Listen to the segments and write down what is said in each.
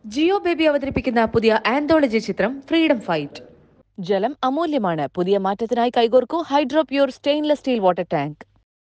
Jio baby അവതരിപ്പിക്കുന്ന പുതിയ anthology ചിത്രം ഫ്രീഡം ഫൈറ്റ് ജലം അമൂല്യമാണ് പുതിയ മാറ്റത്തിനായി കൈകോർക്കൂ hydro pure stainless steel water tank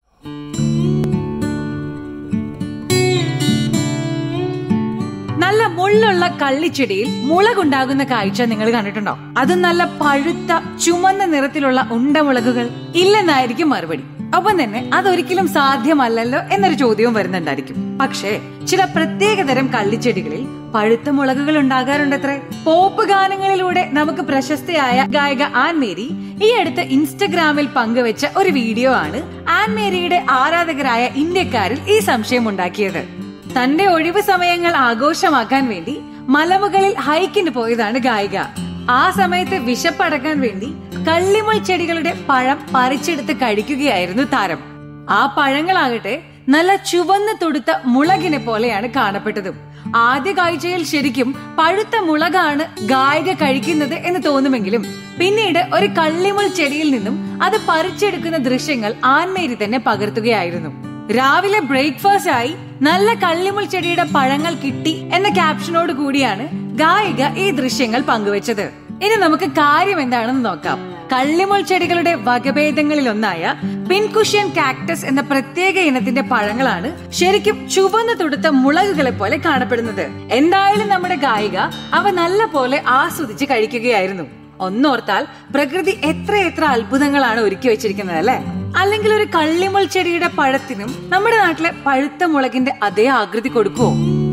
നല്ല മുള്ളുള്ള കള്ളിച്ചെടിയിൽ മുളകുണ്ടാകുന്ന കാഴ്ച നിങ്ങൾ കണ്ടിട്ടുണ്ടോ അതും നല്ല പഴുത്ത ചുമന്ന നിറത്തിലുള്ള ഉണ്ടമുളകുകൾ ഇല്ലെന്നായിരിക്കും മറുപടി ഒപ്പം തന്നെ അതൊരിക്കലും സാധ്യമല്ലല്ലോ എന്നൊരു ചോദ്യവും വരുന്നുണ്ടായിരിക്കും പക്ഷേ ചില പ്രത്യേകതരം കള്ളിച്ചെടികളിൽ പഴുത്ത മുളകുകൾ ഉണ്ടാകാറുണ്ടത്രേ പോപ്പ് ഗാനങ്ങളിലൂടെ നമുക്ക് പ്രശസ്തയായ ഗായിക ആൻ മേരി ഈ അടുത്ത് ഇൻസ്റ്റഗ്രാമിൽ പങ്കുവെച്ച ഒരു വീഡിയോ ആണ് ആൻ മേരിയുടെ ആരാധകരായ ഇന്ത്യക്കാരിൽ ഈ സംശയം ഉണ്ടാക്കിയത് തന്റെ ഒഴിവ് സമയങ്ങൾ ആഘോഷമാക്കാൻ വേണ്ടി മലമുകളിൽ ഹൈക്കിന് പോയതാണ് ഗായിക ആ സമയത്ത് വിശപ്പടക്കാൻ വേണ്ടി കള്ളിമുൾ ചെടികളുടെ പഴം പറിച്ചെടുത്ത് കഴിക്കുകയായിരുന്നു താരം ആ പഴങ്ങളാകട്ടെ നല്ല ചുവന്ന് തൊടുത്ത മുളകിനെ പോലെയാണ് കാണപ്പെട്ടതും ആദ്യ കാഴ്ചയിൽ ശരിക്കും പഴുത്ത മുളകാണ് ഗായിക കഴിക്കുന്നത് എന്ന് തോന്നുമെങ്കിലും പിന്നീട് ഒരു കള്ളിമുൾ ചെടിയിൽ നിന്നും അത് പറിച്ചെടുക്കുന്ന ദൃശ്യങ്ങൾ ആൻമേരി തന്നെ പകർത്തുകയായിരുന്നു രാവിലെ ബ്രേക്ക്ഫാസ്റ്റ് ആയി നല്ല കള്ളിമുൾ ചെടിയുടെ പഴങ്ങൾ കിട്ടി എന്ന ക്യാപ്ഷനോട് കൂടിയാണ് ഗായിക ഈ ദൃശ്യങ്ങൾ പങ്കുവച്ചത് ഇനി നമുക്ക് കാര്യം എന്താണെന്ന് നോക്കാം കള്ളിമുൾ ചെടികളുടെ വകഭേദങ്ങളിൽ ഒന്നായ പിൻകുഷ്യൻ കാക്ടസ് എന്ന പ്രത്യേക ഇനത്തിന്റെ പഴങ്ങളാണ് ശരിക്കും ചുവന്ന് തുടുത്ത മുളകുകളെ പോലെ കാണപ്പെടുന്നത് എന്തായാലും നമ്മുടെ ഗായിക അവ നല്ല പോലെ ആസ്വദിച്ച് കഴിക്കുകയായിരുന്നു ഒന്നോർത്താൽ പ്രകൃതി എത്ര എത്ര അത്ഭുതങ്ങളാണ് ഒരുക്കി വെച്ചിരിക്കുന്നത് അല്ലെ അല്ലെങ്കിൽ ഒരു കള്ളിമുൾ ചെടിയുടെ പഴത്തിനും നമ്മുടെ നാട്ടിലെ പഴുത്ത മുളകിന്റെ അതേ ആകൃതി കൊടുക്കുവോ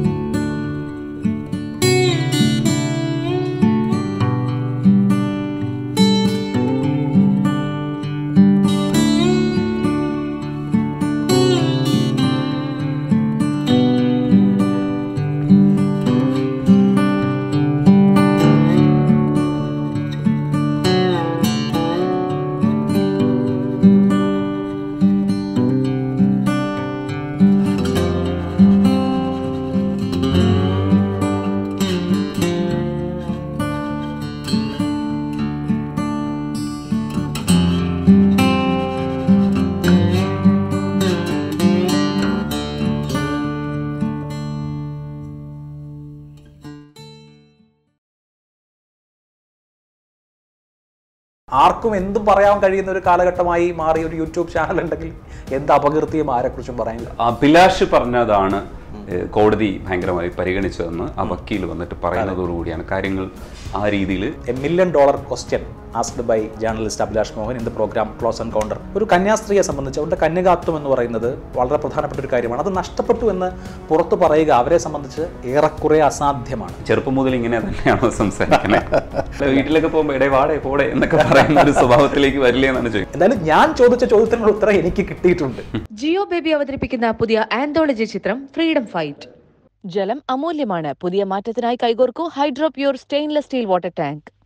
ആർക്കും എന്തും പറയാൻ കഴിയുന്ന ഒരു കാലഘട്ടമായി മാറിയ ഒരു യൂട്യൂബ് ചാനൽ ഉണ്ടെങ്കിൽ എന്ത് അപകീർത്തിയും ആരെക്കുറിച്ചും പറയാനില്ല അഭിലാഷ് പറഞ്ഞതാണ് ഏഹ്, കോടതി ഭയങ്കരമായി പരിഗണിച്ചതെന്ന് ആ വക്കീൽ വന്നിട്ട് പറയുന്നതോടുകൂടിയാണ് കാര്യങ്ങൾ ആ രീതിയിൽ a million dollar question asked by journalist Abhilash Mohan in the program close and counter ഒരു കന്യാസ്ത്രീയെ സംബന്ധിച്ച് അവരുടെ കന്യകാത്വം എന്ന് പറയുന്നത് വളരെ പ്രധാനപ്പെട്ട ഒരു കാര്യമാണ് അത് നഷ്ടപ്പെട്ടു എന്ന് പുറത്തു പറയുക അവരെ സംബന്ധിച്ച് ഏറെക്കുറെ അസാധ്യമാണ് ചെറുപ്പം മുതൽ ഇങ്ങനെ തന്നെയാണോ സംസാരിക്കുന്നത് വീട്ടിലൊക്കെ പോകുമ്പോൾ ഇടേ വാടേ പോടെ എന്നൊക്കെ പറയുന്ന ഒരു സ്വഭാവത്തിലേക്ക് വരില്ലേ എന്നാണ് ചോദിക്കുന്നത് എന്തായാലും ഞാൻ ചോദിച്ച ചോദ്യത്തിനുള്ള ഉത്തരം എനിക്ക് കിട്ടിയിട്ടുണ്ട് ജിയോ ബേബി അവതരിപ്പിക്കുന്ന പുതിയ ആന്തോളജി ചിത്രം ഫ്രീഡം ഫൈറ്റ് ജലം അമൂല്യമാണ് പുതിയ മാറ്റത്തിനായി കൈകോർക്കൂ hydro pure stainless steel water tank